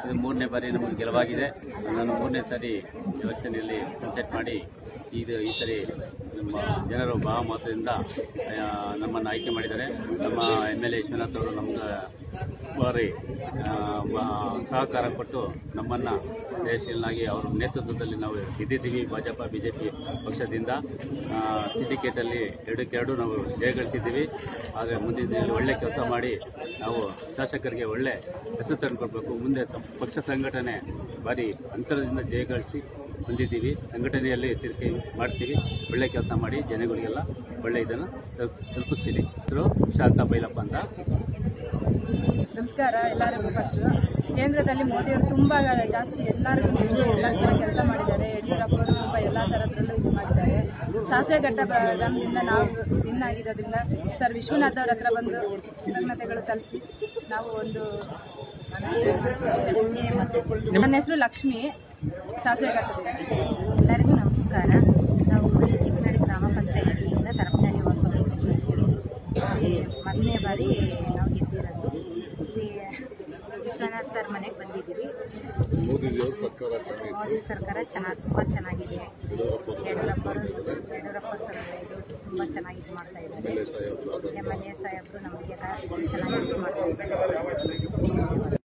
ಇದು ಮೂರನೇ ಬಾರಿ ನಮಗೆ ಗೆಲುವಾಗಿದೆ ನಾನು ಮೂರನೇ ಸಾರಿ ಯೋಚನೆಯಲ್ಲಿ ಕನ್ಸೆಟ್ ಮಾಡಿ ಇದು ಈ ಸರಿ ನಮ್ಮ ಜನರು ಬಹುಮತದಿಂದ ಆ, ನಮ್ಮನ್ನು ಆಯ್ಕೆ ಮಾಡಿದ್ದಾರೆ ನಮ್ಮ ಎಮ್ ಎಲ್ ಎ ವಿಶ್ವನಾಥ್ ಅವರು ನಮ್ಗೆ ಬಾರಿ ಆ, ಬ- ಸಹಕಾರ ಕೊಟ್ಟು ನಮ್ಮನ್ನು ಜಯಶೀಲನಾಗಿ ಅವರ ನೇತೃತ್ವದಲ್ಲಿ ನಾವು ಗೆದ್ದಿದ್ದೀವಿ ಭಾಜಪ ಬಿಜೆಪಿ ಪಕ್ಷದಿಂದ ಸಿಂಡಿಕೇಟಲ್ಲಿ ಎರಡಕ್ಕೆರಡು ನಾವು ಜಯಗಳಿಸಿದ್ದೀವಿ ಹಾಗೆ ಮುಂದಿನ ದಿನದಲ್ಲಿ ಒಳ್ಳೆ ಕೆಲಸ ಮಾಡಿ ನಾವು ಶಾಸಕರಿಗೆ ಒಳ್ಳೆ ಹೆಸರು ತಂದುಕೊಡ್ಬೇಕು ಮುಂದೆ ತಮ್ಮ ಪಕ್ಷ ಸಂಘಟನೆ ಬಾರಿ ಅಂತರದಿಂದ ಜಯಗಳಿಸಿ ಬಂದಿದ್ದೀವಿ ಸಂಘಟನೆಯಲ್ಲಿ ತಿರುಗಿ ಮಾಡ್ತೀವಿ ಒಳ್ಳೆ ಕೆಲಸ ಮಾಡಿ ಜನಗಳಿಗೆಲ್ಲ ಒಳ್ಳೆ ಇದನ್ನು ತಲುಪ್- ತಲುಪಿಸ್ತೀವಿ ಹೆಸರು ಶಾಂತ ಬೈಲಪ್ಪ ಅಂತ ನಮಸ್ಕಾರ ಎಲ್ಲರಿಗೂ ಫಸ್ಟ್ ಕೇಂದ್ರದಲ್ಲಿ ಮೋದಿಯವರು ತುಂಬಾ ಜಾಸ್ತಿ ಎಲ್ಲರಿಗೂ ನೆರವು ಎಲ್ಲ ಥರ ಕೆಲಸ ಮಾಡಿದ್ದಾರೆ ಯಡಿಯೂರಪ್ಪ ಅವರು ತುಂಬ ಎಲ್ಲ ಥರದ್ರಲ್ಲೂ ಇದು ಮಾಡಿದ್ದಾರೆ ಸಾಸಿವೆಘಟ್ಟ ಗ್ರಾಮದಿಂದ ನಾವು ವಿನ್ ಆಗಿರೋದ್ರಿಂದ ಸರ್ ವಿಶ್ವನಾಥ್ ಅವ್ರ ಹತ್ರ ಬಂದು ಕೃತಜ್ಞತೆಗಳು ತಲುಪಿ ನಾವು ಒಂದು ನನ್ನ ಹೆಸರು ಲಕ್ಷ್ಮಿ ಸಾಸಿವೆಘಟ್ಟದಿಂದ ಎಲ್ಲರಿಗೂ ನಮಸ್ಕಾರ ನಾವು ಈ ಚಿಕ್ಕನಹಳ್ಳಿ ಗ್ರಾಮ ಪಂಚಾಯಿತಿಯಿಂದ ತರಪನಹಳ್ಳಿ ವಾಸವಾಗಿ ಮೊದಲನೇ ಬಾರಿ ನಾವು ಗೆದ್ದಿರೋದು ಈ ವಿಶ್ವನಾಥ್ ಸರ್ ಮನೆಗೆ ಬಂದಿದ್ದೀವಿ ಮೋದಿಜಿಯವ್ರ ಸರ್ಕಾರ ಚೆನ್ನಾಗಿತ್ತು ಮೋದಿ ಸರ್ಕಾರ ಚೆನ್ನಾಗಿ ತುಂಬ ಚೆನ್ನಾಗಿದೆ ಯಡಿಯೂರಪ್ಪರು ಯಡಿಯೂರಪ್ಪ ಸರ್ ಇದು ತುಂಬ ಚೆನ್ನಾಗಿ ಇದು ಮಾಡ್ತಾ ಇದ್ದಾರೆ ಎಲ್ ಎ ಸಾಹೇಬ್ರು ಎಮ್ ಎಲ್ ಎ ಸಾಹೇಬರು ನಮಗೆಲ್ಲ ಚೆನ್ನಾಗಿ ಇದು ಮಾಡ್ತಾ ಇದ್ದಾರೆ